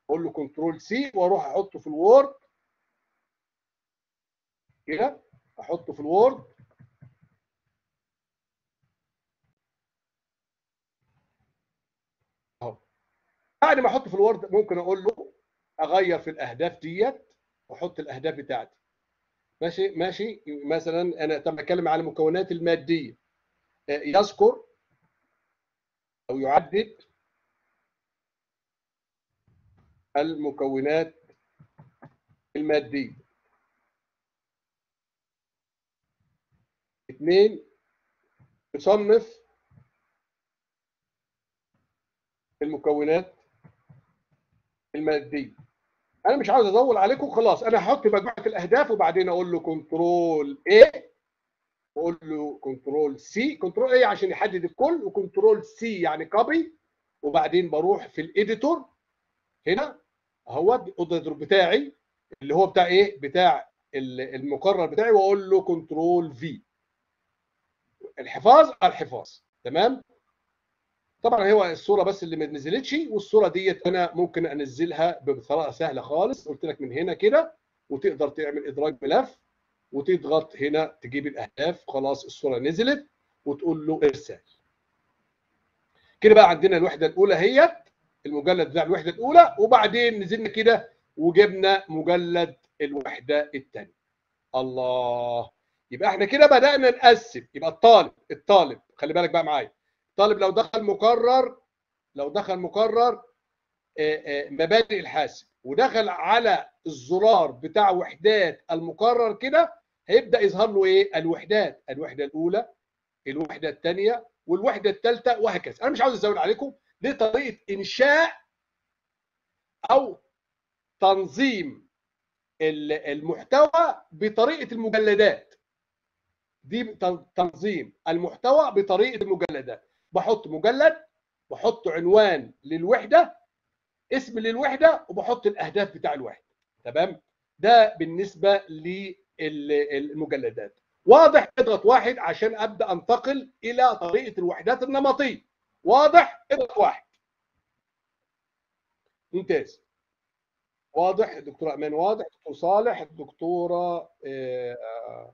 اقول له كنترول سي واروح احطه في الوورد كده احطه في الوورد اهو بعد ما احطه في الوورد ممكن اقول له اغير في الاهداف ديت واحط الاهداف بتاعتي ماشي ماشي مثلا انا طب بتكلم على المكونات الماديه يذكر او يعدد المكونات الماديه اثنين يصنف المكونات الماديه انا مش عاوز اطول عليكم خلاص انا هحط مجموعه الاهداف وبعدين اقول له كنترول ايه واقول له كنترول سي كنترول ايه عشان يحدد الكل وكنترول سي يعني كوبي وبعدين بروح في الايديتور هنا اهو الايديتور بتاعي اللي هو بتاع ايه بتاع المقرر بتاعي واقول له كنترول في الحفاظ الحفاظ تمام طبعا هو الصوره بس اللي ما نزلتش والصوره ديت انا ممكن انزلها بطريقه سهله خالص قلت لك من هنا كده وتقدر تعمل ادراج ملف وتضغط هنا تجيب الاهداف خلاص الصوره نزلت وتقول له ارسال كده بقى عندنا الوحده الاولى هي المجلد بتاع الوحده الاولى وبعدين نزلنا كده وجبنا مجلد الوحده الثانيه الله يبقى احنا كده بدانا نقسم يبقى الطالب الطالب خلي بالك بقى معايا الطالب لو دخل مقرر لو دخل مقرر مبادئ الحاسب ودخل على الزرار بتاع وحدات المقرر كده هيبدا يظهر له ايه الوحدات الوحده الاولى الوحده الثانيه والوحده الثالثه وهكذا انا مش عاوز ازود عليكم دي طريقه انشاء او تنظيم المحتوى بطريقه المجلدات دي تنظيم المحتوى بطريقه المجلدات بحط مجلد بحط عنوان للوحده اسم للوحده وبحط الاهداف بتاع الوحده تمام ده بالنسبه للمجلدات واضح اضغط واحد عشان ابدا انتقل الى طريقه الوحدات النمطيه واضح اضغط واحد ممتاز واضح الدكتوره امان واضح دكتور صالح الدكتوره آه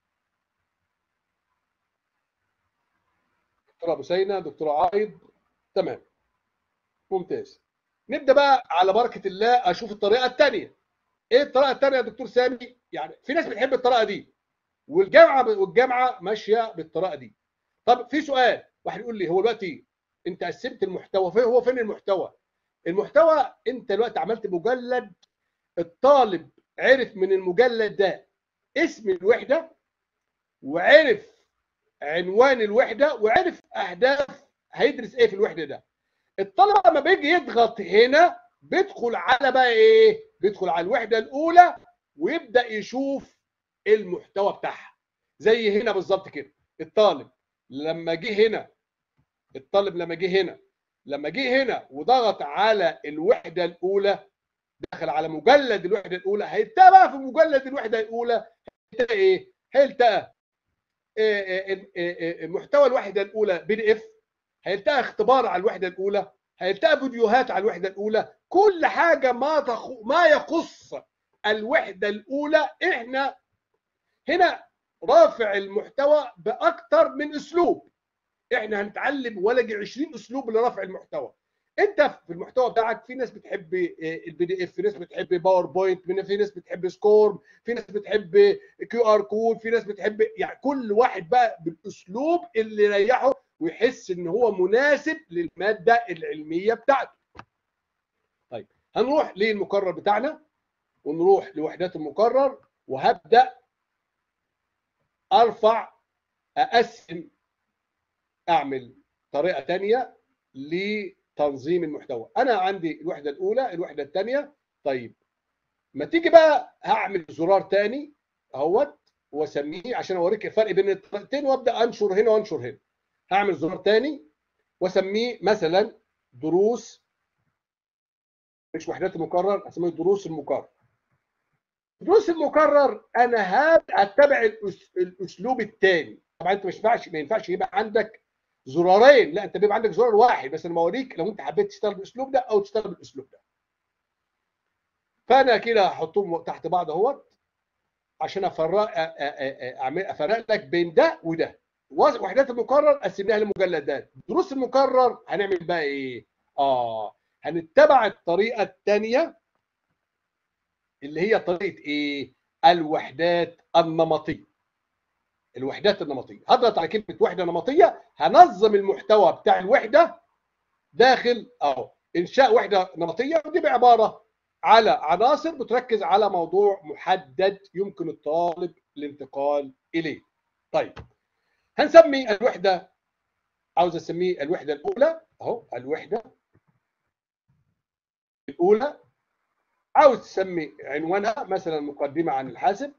دكتوره بسينه دكتوره عايد تمام ممتاز نبدا بقى على بركه الله اشوف الطريقه الثانيه ايه الطريقه الثانيه يا دكتور سامي يعني في ناس بتحب الطريقه دي والجامعه والجامعه ماشيه بالطريقه دي طب في سؤال واحد يقول لي هو دلوقتي انت قسمت المحتوى فين هو فين المحتوى المحتوى انت دلوقتي عملت مجلد الطالب عرف من المجلد ده اسم الوحده وعرف عنوان الوحده وعرف اهداف هيدرس ايه في الوحده ده الطالب لما بيجي يضغط هنا بيدخل على بقى ايه بيدخل على الوحده الاولى ويبدا يشوف المحتوى بتاعها زي هنا بالظبط كده الطالب لما جه هنا الطالب لما جه هنا لما جه هنا وضغط على الوحده الاولى دخل على مجلد الوحده الاولى هيلتقى بقى في مجلد الوحده الاولى هيلتقى ايه هيلتقى محتوى الوحده الاولى بي دي اف هيلتقى اختبار على الوحده الاولى هيلتقى فيديوهات على الوحده الاولى كل حاجه ما تخ... ما يخص الوحده الاولى احنا هنا رافع المحتوى باكثر من اسلوب احنا هنتعلم ولا 20 اسلوب لرفع المحتوى انت في المحتوى بتاعك في ناس بتحب البي دي اف في ناس بتحب باوربوينت في ناس بتحب سكور في ناس بتحب كيو ار كود في ناس بتحب يعني كل واحد بقى بالاسلوب اللي يريحه ويحس ان هو مناسب للماده العلميه بتاعته طيب هنروح للمقرر بتاعنا ونروح لوحدات المقرر وهبدا ارفع اقسم اعمل طريقه ثانيه لتنظيم المحتوى انا عندي الوحده الاولى الوحده الثانيه طيب ما تيجي بقى هعمل زرار ثاني اهوت واسميه عشان اوريك الفرق بين الطريقتين وابدا انشر هنا وانشر هنا هعمل زرار ثاني واسميه مثلا دروس مش وحدات المكرر اسميه دروس المكرر دروس المكرر انا هتبع الاسلوب الثاني طبعا انت مش ينفعش ما ينفعش يبقى عندك زرارين لا انت بيبقى عندك زرار واحد بس انا بوريك لو انت حبيت تشتغل بالاسلوب ده او تشتغل بالاسلوب ده فانا كده هحطهم تحت بعض اهوت عشان افرق اعمل افرق لك بين ده وده وحدات المكرر قسمناها لمجلدات دروس المكرر هنعمل بقى ايه اه هنتبع الطريقه الثانيه اللي هي طريقه ايه الوحدات النمطيه الوحدات النمطيه هضغط على كلمه وحده نمطيه هنظم المحتوى بتاع الوحده داخل اهو انشاء وحده نمطيه ودي بعباره على عناصر بتركز على موضوع محدد يمكن الطالب الانتقال اليه طيب هنسمي الوحده عاوز اسميه الوحده الاولى اهو الوحده الاولى عاوز تسمي عنوانها مثلا مقدمه عن الحاسب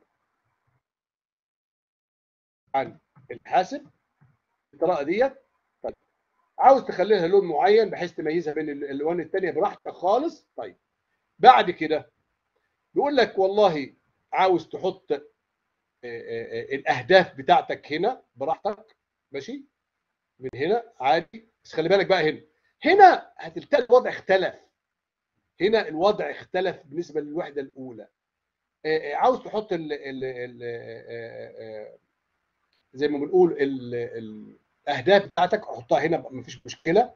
عن الحاسب الطريقه ديت طيب عاوز تخلي لها لون معين بحيث تميزها بين الالوان الثانيه براحتك خالص طيب بعد كده بيقول لك والله عاوز تحط الاهداف بتاعتك هنا براحتك ماشي من هنا عادي بس خلي بالك بقى هنا هنا هتلتقي الوضع اختلف هنا الوضع اختلف بالنسبه للوحده الاولى عاوز تحط ال ال ال زي ما بنقول الاهداف بتاعتك احطها هنا مفيش مشكله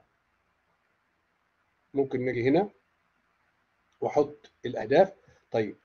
ممكن نجي هنا واحط الاهداف طيب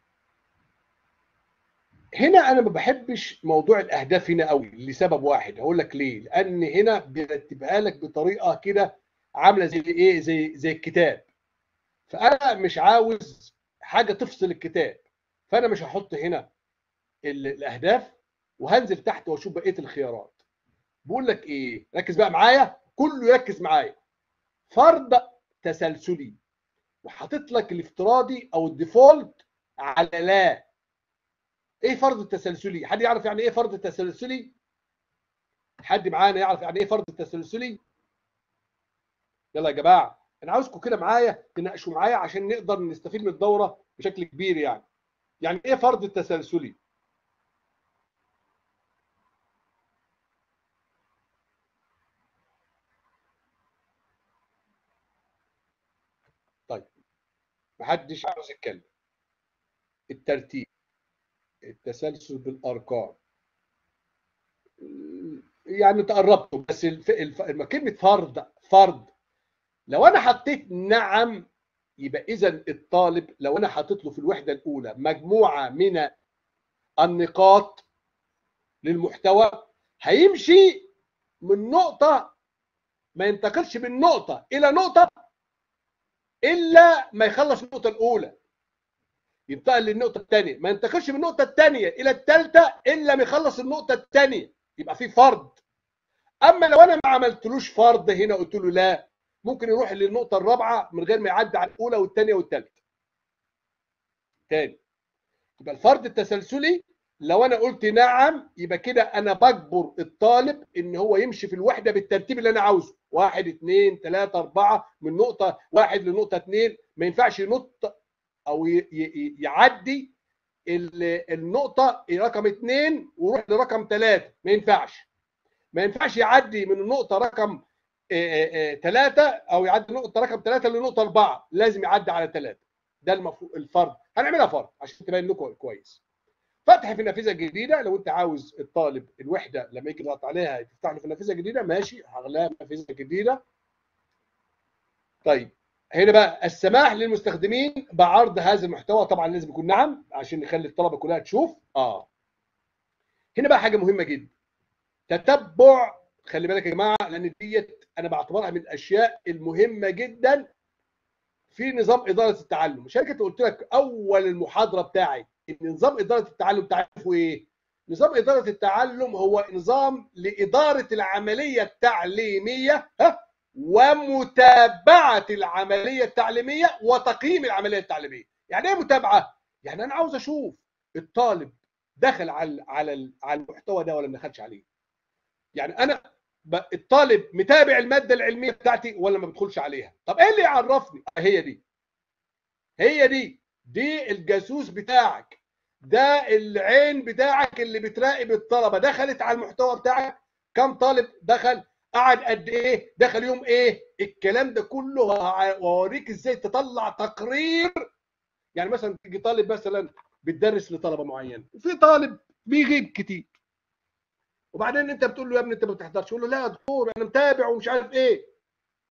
هنا انا ما بحبش موضوع الاهداف هنا قوي لسبب واحد هقول لك ليه لان هنا بيرتبها لك بطريقه كده عامله زي ايه زي زي الكتاب فانا مش عاوز حاجه تفصل الكتاب فانا مش هحط هنا الاهداف وهنزل تحت واشوف بقيه الخيارات بقول لك ايه ركز بقى معايا كله يركز معايا فرض تسلسلي وحاطط لك الافتراضي او الديفولت على لا ايه فرض التسلسلي حد يعرف يعني ايه فرض التسلسلي حد معانا يعرف يعني ايه فرض التسلسلي يلا يا جماعه انا عاوزكم كده معايا تناقشوا معايا عشان نقدر نستفيد من الدوره بشكل كبير يعني يعني ايه فرض التسلسلي طيب محدش عاوز يتكلم الترتيب التسلسل بالارقام يعني تقربتوا بس الف... الف... كلمه فرض فرض لو انا حطيت نعم يبقى اذا الطالب لو انا حاطط له في الوحده الاولى مجموعه من النقاط للمحتوى هيمشي من نقطه ما ينتقلش من نقطه الى نقطه الا ما يخلص النقطه الاولى ينتقل للنقطه الثانيه ما ينتقلش من النقطه الثانيه الى الثالثه الا ما يخلص النقطه الثانيه يبقى في فرض اما لو انا ما عملتلوش فرض هنا قلت له لا ممكن يروح للنقطه الرابعه من غير ما يعدي على الاولى والثانيه والثالثه تاني يبقى الفرض التسلسلي لو انا قلت نعم يبقى كده انا بجبر الطالب ان هو يمشي في الوحده بالترتيب اللي انا عاوزه واحد اثنين ثلاثة أربعة من نقطة واحد لنقطة اثنين ما ينفعش ينط أو يعدي النقطة رقم اثنين ويروح لرقم ثلاثة ما ينفعش ما ينفعش يعدي من النقطة رقم ثلاثة أو يعدي النقطة رقم ثلاثة لنقطة أربعة لازم يعدي على ثلاثة ده المفروض الفرض هنعملها فرض عشان تبين لكم كويس فتح في نافذه جديده لو انت عاوز الطالب الوحده لما يجي يضغط عليها تفتح له في نافذه جديده ماشي هغلاها نافذه جديده طيب هنا بقى السماح للمستخدمين بعرض هذا المحتوى طبعا لازم يكون نعم عشان نخلي الطلبه كلها تشوف اه هنا بقى حاجه مهمه جدا تتبع خلي بالك يا جماعه لان ديت انا بعتبرها من الاشياء المهمه جدا في نظام اداره التعلم مش كنت قلت لك اول المحاضره بتاعي ان نظام اداره التعلم تعرفوا ايه نظام اداره التعلم هو نظام لاداره العمليه التعليميه ها ومتابعه العمليه التعليميه وتقييم العمليه التعليميه يعني ايه متابعه يعني انا عاوز اشوف الطالب دخل على على على المحتوى ده ولا ما دخلش عليه يعني انا الطالب متابع الماده العلميه بتاعتي ولا ما بيدخلش عليها طب ايه اللي يعرفني هي دي هي دي دي الجاسوس بتاعك ده العين بتاعك اللي بتراقب الطلبه دخلت على المحتوى بتاعك كم طالب دخل قعد قد ايه دخل يوم ايه الكلام ده كله هوريك ازاي تطلع تقرير يعني مثلا تيجي طالب مثلا بتدرس لطلبه معينه وفي طالب بيغيب كتير وبعدين انت بتقول له يا ابني انت ما بتحضرش يقول له لا يا دكتور انا متابع ومش عارف ايه